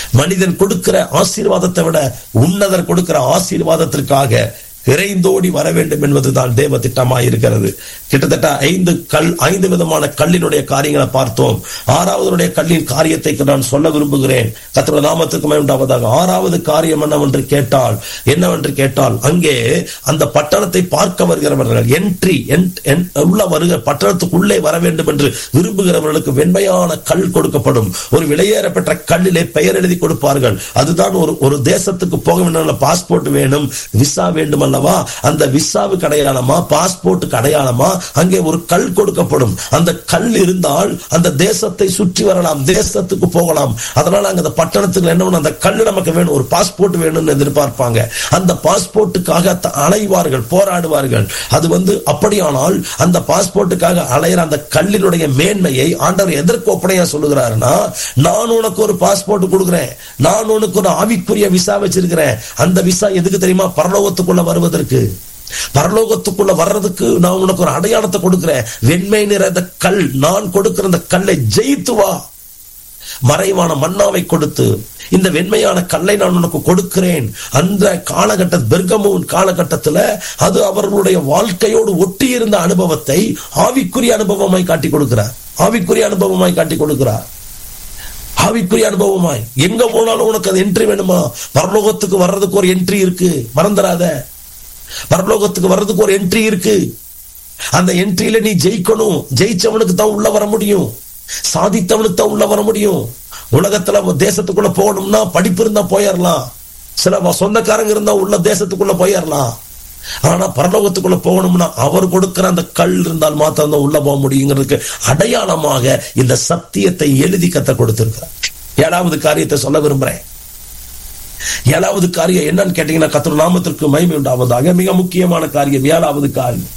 மனிதன் கொடுக்கிற ஆசீர்வாதத்தை விட உன்னதர் கொடுக்கிற ஆசீர்வாதத்திற்காக விரைந்தோடி வர வேண்டும் என்பதுதான் தேவ திட்டமாய் இருக்கிறது கிட்டத்தட்ட ஐந்து கல் ஐந்து விதமான கல்லினுடைய காரியங்களை பார்த்தோம் ஆறாவதுடைய கல்லின் காரியத்தை நான் சொல்ல விரும்புகிறேன் கத்தோட நாமத்துக்கு உண்டாவதாக ஆறாவது காரியம் என்னவென்று கேட்டால் என்னவென்று கேட்டால் அங்கே அந்த பட்டணத்தை பார்க்க வருகிறவர்கள் என்ட்ரி உள்ள வருகிற பட்டணத்துக்குள்ளே வர வேண்டும் என்று விரும்புகிறவர்களுக்கு வெண்மையான கல் கொடுக்கப்படும் ஒரு விலையேறப்பட்ட கல்லிலே பெயர் எழுதி கொடுப்பார்கள் அதுதான் ஒரு ஒரு தேசத்துக்கு போக வேண்டும் பாஸ்போர்ட் வேணும் விசா வேண்டும் அல்லவா அந்த விசாவுக்கு அடையாளமா பாஸ்போர்ட்டுக்கு அடையாளமா அங்கே ஒரு கல் கொடுக்கப்படும் அந்த கல் இருந்தால் அந்த தேசத்தை சுற்றி வரலாம் தேசத்துக்கு போகலாம் அதனால அங்க அந்த பட்டணத்துக்கு என்ன வேணும் அந்த கல் நமக்கு வேணும் ஒரு பாஸ்போர்ட் வேணும்னு எதிர்பார்ப்பாங்க அந்த பாஸ்போர்ட்டுக்காக அலைவார்கள் போராடுவார்கள் அது வந்து அப்படியானால் அந்த பாஸ்போர்ட்டுக்காக அலையிற அந்த கல்லினுடைய மேன்மையை ஆண்டவர் எதற்கு ஒப்பனையா சொல்லுகிறாருன்னா நான் உனக்கு ஒரு பாஸ்போர்ட் கொடுக்குறேன் நான் உனக்கு ஒரு ஆவிக்குரிய விசா வச்சிருக்கிறேன் அந்த விசா எதுக்கு தெரியுமா பரலோகத்துக்குள்ள வருவதற்கு பரலோகத்துக்குள்ள வர்றதுக்கு நான் உனக்கு ஒரு அடையாளத்தை கொடுக்கிறேன் வெண்மை நிற அந்த கல் நான் கொடுக்கிற அந்த கல்லை ஜெயித்து வா மறைவான மன்னாவை கொடுத்து இந்த வெண்மையான கல்லை நான் உனக்கு கொடுக்கிறேன் அந்த காலகட்ட பெர்கமூன் காலகட்டத்தில் அது அவர்களுடைய வாழ்க்கையோடு ஒட்டி இருந்த அனுபவத்தை ஆவிக்குரிய அனுபவமாய் காட்டி கொடுக்கிறார் ஆவிக்குரிய அனுபவமாய் காட்டி கொடுக்கிறார் ஆவிக்குரிய அனுபவமாய் எங்க போனாலும் உனக்கு அது என்ட்ரி வேணுமா பரலோகத்துக்கு வர்றதுக்கு ஒரு என்ட்ரி இருக்கு மறந்துடாத பரலோகத்துக்கு வர்றதுக்கு ஒரு என்ட்ரி இருக்கு அந்த என்ட்ரியில நீ ஜெயிக்கணும் ஜெயிச்சவனுக்கு தான் உள்ள வர முடியும் சாதித்தவனுக்கு தான் உள்ள வர முடியும் உலகத்துல தேசத்துக்குள்ள போகணும்னா படிப்பு இருந்தா போயிடலாம் சில சொந்தக்காரங்க இருந்தா உள்ள தேசத்துக்குள்ள போயிடலாம் ஆனா பரலோகத்துக்குள்ள போகணும்னா அவர் கொடுக்கிற அந்த கல் இருந்தால் மாத்திரம் தான் உள்ள போக முடியுங்கிறதுக்கு அடையாளமாக இந்த சத்தியத்தை எழுதி கத்த கொடுத்திருக்கிறார் ஏழாவது காரியத்தை சொல்ல விரும்புறேன் ஏழாவது காரியம் என்னன்னு கேட்டீங்கன்னா கத்தர் நாமத்திற்கு மகிமை உண்டாவதாக மிக முக்கியமான காரியம் ஏழாவது காரியம்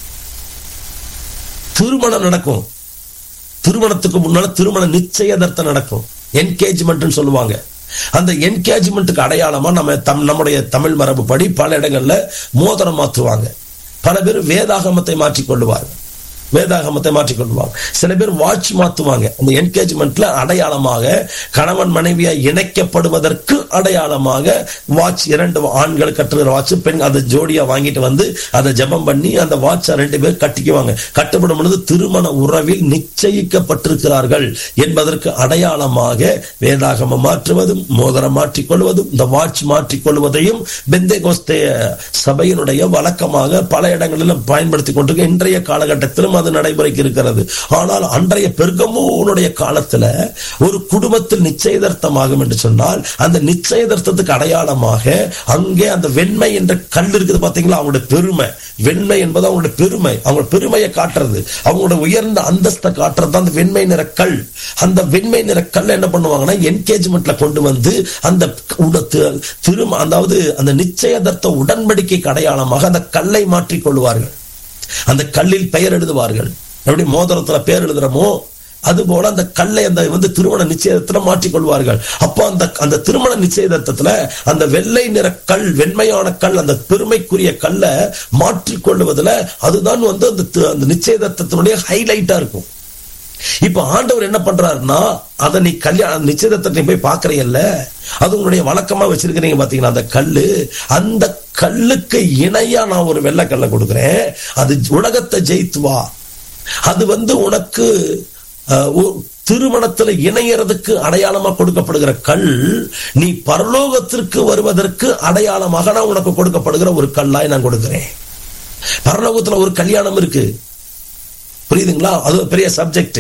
திருமணம் நடக்கும் திருமணத்துக்கு முன்னால திருமண நிச்சயதார்த்தம் நடக்கும் என்கேஜ்மெண்ட் சொல்லுவாங்க அந்த என்கேஜ்மெண்ட்டுக்கு அடையாளமா நம்ம தம் நம்முடைய தமிழ் மரபு படி பல இடங்கள்ல மோதிரம் மாற்றுவாங்க பல பேர் வேதாகமத்தை மாற்றிக் கொள்ளுவார்கள் வேதாகமத்தை மாற்றிக்கொள்வாங்க சில பேர் வாட்ச் மாத்துவாங்க அந்த என்கேஜ்மெண்ட்ல அடையாளமாக கணவன் மனைவியா இணைக்கப்படுவதற்கு அடையாளமாக வாட்ச் இரண்டு ஆண்கள் கட்டுகிற வாட்ச் பெண் அதை ஜோடியா வாங்கிட்டு வந்து அதை ஜபம் பண்ணி அந்த வாட்சை ரெண்டு பேர் கட்டிக்குவாங்க கட்டப்படும் பொழுது திருமண உறவில் நிச்சயிக்கப்பட்டிருக்கிறார்கள் என்பதற்கு அடையாளமாக வேதாகமம் மாற்றுவதும் மோதிரம் மாற்றிக்கொள்வதும் இந்த வாட்ச் மாற்றிக்கொள்வதையும் பெந்தேகோஸ்தே சபையினுடைய வழக்கமாக பல இடங்களிலும் பயன்படுத்தி கொண்டிருக்க இன்றைய காலகட்டத்திலும் அது நடைமுறைக்கு இருக்கிறது ஆனால் அன்றைய பெருகமூனுடைய காலத்துல ஒரு குடும்பத்தில் நிச்சயதார்த்தமாகும் என்று சொன்னால் அந்த நிச்சயதார்த்தத்துக்கு அடையாளமாக அங்கே அந்த வெண்மை என்ற கல் இருக்குது பாத்தீங்களா அவங்களுடைய பெருமை வெண்மை என்பது அவங்களுடைய பெருமை அவங்க பெருமையை காட்டுறது அவங்களோட உயர்ந்த அந்தஸ்தை காட்டுறது அந்த வெண்மை நிற கல் அந்த வெண்மை நிற கல் என்ன பண்ணுவாங்கன்னா என்கேஜ்மெண்ட்ல கொண்டு வந்து அந்த திரும்ப அதாவது அந்த நிச்சயதார்த்த உடன்படிக்கைக்கு அடையாளமாக அந்த கல்லை மாற்றிக் கொள்வார்கள் அந்த கல்லில் பெயர் எழுதுவார்கள் எப்படி மோதிரத்துல பெயர் எழுதுறமோ அது போல அந்த கல்லை அந்த வந்து திருமண நிச்சயத்துல மாற்றிக்கொள்வார்கள் அப்போ அந்த அந்த திருமண நிச்சயதத்துல அந்த வெள்ளை நிற கல் வெண்மையான கல் அந்த பெருமைக்குரிய கல்லை மாற்றிக்கொள்வதுல அதுதான் வந்து அந்த அந்த நிச்சயதத்தினுடைய ஹைலைட்டா இருக்கும் இப்ப ஆண்டவர் என்ன பண்றாருன்னா அதை நீ கல்யாணம் நிச்சயதத்தை போய் பாக்குறீங்கல்ல அது உங்களுடைய வழக்கமா வச்சிருக்கிறீங்க பாத்தீங்கன்னா அந்த கல்லு அந்த கல்லுக்கு இணையா நான் ஒரு வெள்ளை கல்லை கொடுக்குறேன் அது உலகத்தை ஜெயித்து வா அது வந்து உனக்கு திருமணத்துல இணையறதுக்கு அடையாளமா கொடுக்கப்படுகிற கல் நீ பரலோகத்திற்கு வருவதற்கு அடையாளமாக நான் உனக்கு கொடுக்கப்படுகிற ஒரு கல்லாய் நான் கொடுக்கிறேன் பரலோகத்துல ஒரு கல்யாணம் இருக்கு புரியுதுங்களா அது பெரிய சப்ஜெக்ட்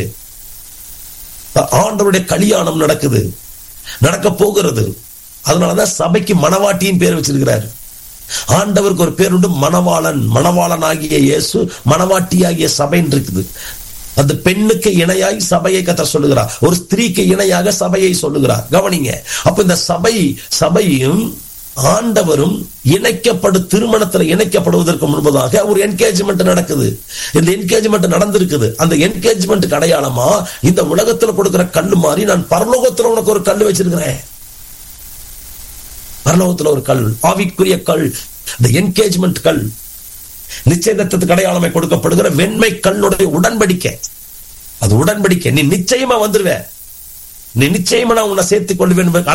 ஆண்டவருடைய கல்யாணம் நடக்குது நடக்க போகிறது அதனாலதான் சபைக்கு மணவாட்டியின் பேர் வச்சிருக்கிறாரு ஆண்டவருக்கு ஒரு பேர் உண்டு மணவாளன் மணவாளன் ஆகிய இயேசு மணவாட்டி ஆகிய சபைன்னு இருக்குது அந்த பெண்ணுக்கு இணையாய் சபையை கத்த சொல்லுகிறார் ஒரு ஸ்திரீக்கு இணையாக சபையை சொல்லுகிறார் கவனிங்க அப்ப இந்த சபை சபையும் ஆண்டவரும் இணைக்கப்படு திருமணத்தில் இணைக்கப்படுவதற்கு முன்பதாக ஒரு என்கேஜ்மெண்ட் நடக்குது இந்த என்கேஜ்மெண்ட் நடந்திருக்குது அந்த என்கேஜ்மெண்ட்டுக்கு அடையாளமா இந்த உலகத்துல கொடுக்கிற கல்லு மாதிரி நான் பரலோகத்துல உனக்கு ஒரு கல் வச்சிருக்கிறேன் பரலோகத்துல ஒரு கல் ஆவிக்குரிய கல் இந்த என்கேஜ்மெண்ட் கல் நிச்சயதத்துக்கு அடையாளமை கொடுக்கப்படுகிற வெண்மை கல்லுடைய உடன்படிக்கை அது உடன்படிக்கை நீ நிச்சயமா வந்துருவ நீ நிச்சயமா நான் உன்னை சேர்த்துக் கொள்வேன்